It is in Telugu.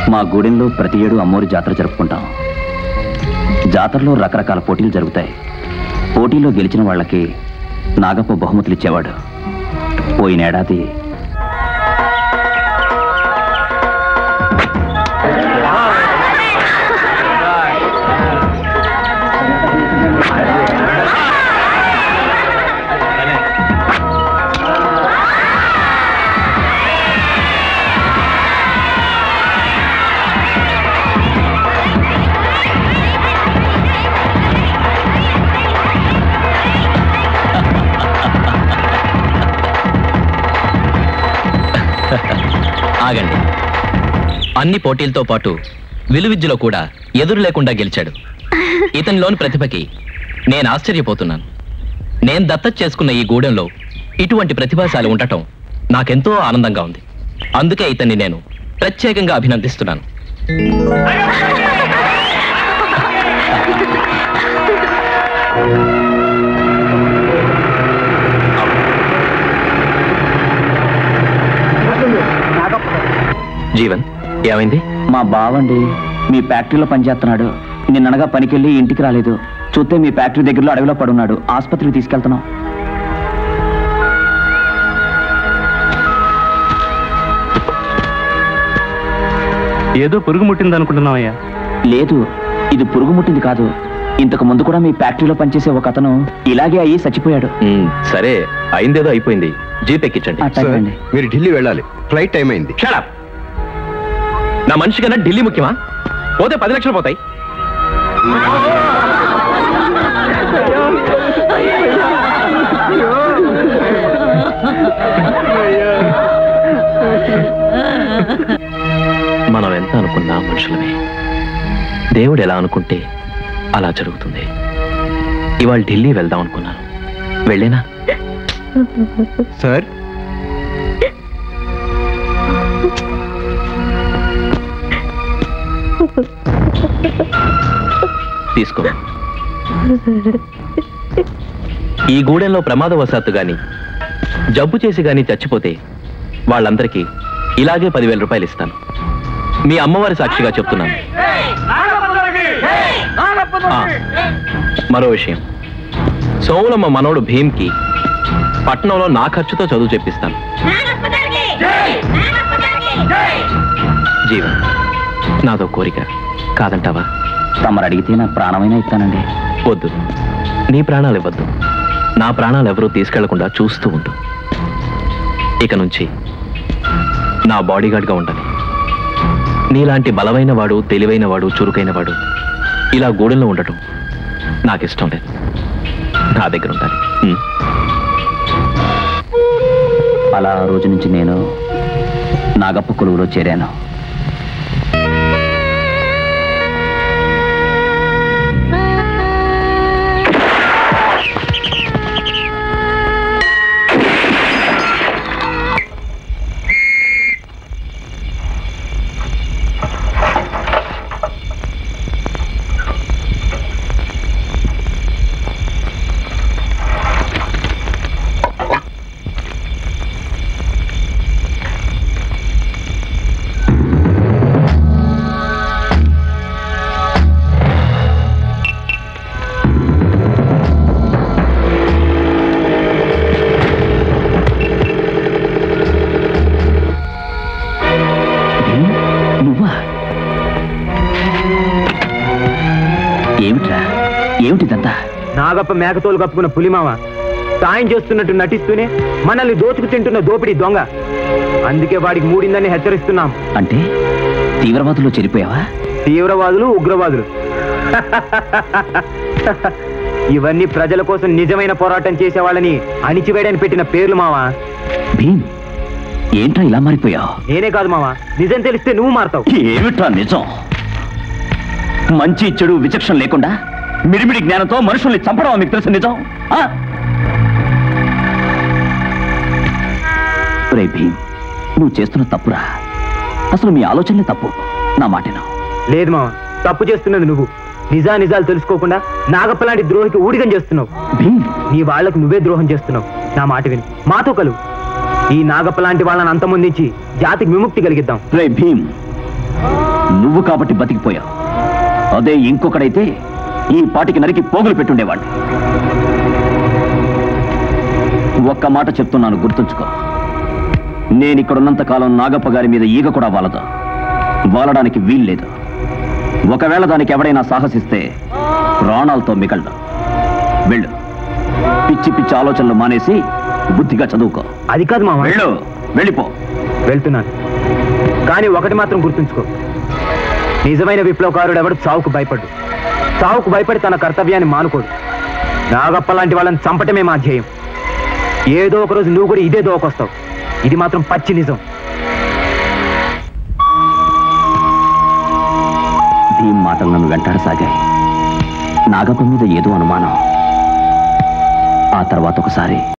మా గూడెంలో ప్రతి ఏడు అమ్మోరి జాతర జరుపుకుంటాం జాతరలో రకరకాల పోటీలు జరుగుతాయి పోటీలో గెలిచిన వాళ్ళకి నాగప్ప బహుమతులు ఇచ్చేవాడు పోయినేడాది ఆగండి అన్ని పోటీలతో పాటు విలువిద్యలో కూడా ఎదురు లేకుండా గెలిచాడు ఇతనిలోని ప్రతిభకి నేను ఆశ్చర్యపోతున్నాను నేను దత్తత చేసుకున్న ఈ గూడెంలో ఇటువంటి ప్రతిభాశాలి ఉండటం నాకెంతో ఆనందంగా ఉంది అందుకే ఇతన్ని నేను ప్రత్యేకంగా అభినందిస్తున్నాను జీవన్ ఏమైంది మా బావండి మీ ఫ్యాక్టరీలో పనిచేస్తున్నాడు నిన్ననగా పనికెళ్ళి ఇంటికి రాలేదు చూస్తే మీ ఫ్యాక్టరీ దగ్గరలో అడవిలో పడున్నాడు ఆసుపత్రికి తీసుకెళ్తున్నాం ఏదో పురుగు ముట్టింది అనుకుంటున్నావయ్యా లేదు ఇది పురుగు ముట్టింది కాదు ఇంతకు ముందు కూడా మీ ఫ్యాక్టరీలో పనిచేసే ఒక అతను ఇలాగే అయ్యి చచ్చిపోయాడు మ్, సరే అయిందేదో అయిపోయింది జీప్ ఎక్కించండి అట్టండి మీరు ఢిల్లీ వెళ్ళాలి ఫ్లైట్ టైం అయింది Shut up. నా మనిషి కన్నా ఢిల్లీ ముఖ్యమా పోతే పది లక్షలు పోతాయి మనం ఎంత అనుకున్నా మనుషులమే దేవుడు ఎలా అనుకుంటే అలా జరుగుతుంది ఇవాళ ఢిల్లీ వెళ్దాం అనుకున్నాను వెళ్ళేనా సార్ తీసుకో ఈ గూడెంలో ప్రమాదవశాత్తు గాని జబ్బు చేసి గాని చచ్చిపోతే వాళ్ళందరికీ ఇలాగే పదివేల రూపాయలు ఇస్తాను మీ అమ్మవారి సాక్షిగా చెప్తున్నాను ఆ, మరో విషయం సోములమ్మ మనోడు భీమ్కి పట్నంలో నా ఖర్చుతో చదువు చెప్పిస్తాను జీవన్ నాదో కోరిక కాదంటావా తమరు అడిగితే నా ప్రాణమైనా ఇస్తానండి వద్దు నీ ప్రాణాలు ఇవ్వద్దు నా ప్రాణాలు ఎవరూ తీసుకెళ్లకుండా చూస్తూ ఉండు ఇక నుంచి నా బాడీగార్డ్గా ఉండాలి నీలాంటి బలమైన వాడు తెలివైన వాడు చురుకైన వాడు ఇలా గూడెంలో ఉండటం నాకు ఇష్టం లేదు నా దగ్గర ఉండాలి ఉం? అలా ఆ రోజు నుంచి నేను నాగప్ప కొలువులో చేరాను భీమ్, నువ్వా ఏమిట్రా ఏమిటిదంతా నాగప్ప మేకతోలు కప్పుకున్న పులిమామ సాయం చేస్తున్నట్టు నటిస్తూనే మనల్ని దోచుకు తింటున్న దోపిడీ దొంగ అందుకే వాడికి మూడిందని హెచ్చరిస్తున్నాం అంటే తీవ్రవాదులు చెరిపోయావా తీవ్రవాదులు ఉగ్రవాదులు ఇవన్నీ ప్రజల కోసం నిజమైన పోరాటం చేసే వాళ్ళని అణిచివేయడానికి పెట్టిన పేర్లు మావా భీమ్ ఏంట్రా ఇలా మారిపోయావు నేనే కాదు మావా నిజం తెలిస్తే నువ్వు మారతావు ఏమిట్రా నిజం మంచి చెడు విచక్షణ లేకుండా మిడిమిడి జ్ఞానంతో మనుషుల్ని చంపడం మీకు తెలుసు నిజం ఆ? రే భీమ్ నువ్వు చేస్తున్న తప్పురా అసలు మీ ఆలోచనలే తప్పు నా మాటను లేదు మావా తప్పు చేస్తున్నది నువ్వు నిజా నిజాలు తెలుసుకోకుండా నాగప్ప లాంటి ద్రోహికి ఊడిగం చేస్తున్నావు భీమ్ నీ వాళ్లకు నువ్వే ద్రోహం చేస్తున్నావు నా మాట విను మాతో కలు ఈ నాగప్ప లాంటి వాళ్ళని అంతమొందించి జాతికి విముక్తి కలిగిద్దాం రే భీమ్ నువ్వు కాబట్టి బతికిపోయావు అదే ఇంకొకడైతే ఈ పాటికి నరికి పోగులు పెట్టుండేవాడిని ఒక్క మాట చెప్తున్నాను గుర్తుంచుకో నేను ఇక్కడున్నంత కాలం నాగప్ప గారి మీద ఈగ కూడా వాలదు వాలడానికి వీల్లేదు ఒకవేళ దానికి ఎవడైనా సాహసిస్తే ప్రాణాలతో మిగలడు వెళ్ళు పిచ్చి పిచ్చి ఆలోచనలు మానేసి బుద్ధిగా చదువుకో అది కాదు మామ వెళ్ళు వెళ్ళిపో వెళ్తున్నాను కానీ ఒకటి మాత్రం గుర్తుంచుకో నిజమైన విప్లవకారుడు ఎవడు చావుకు భయపడు చావుకు భయపడి తన కర్తవ్యాన్ని మానుకోడు నాగప్ప లాంటి వాళ్ళని చంపటమే మా ధ్యేయం ఏదో ఒక రోజు నువ్వు కూడా ఇదే దోకొస్తావు ఇది మాత్రం పచ్చి నిజం భీం మాటలు నన్ను వెంటాడసాగాయి నాగప్ప మీద ఏదో అనుమానం ఆ తర్వాత ఒకసారి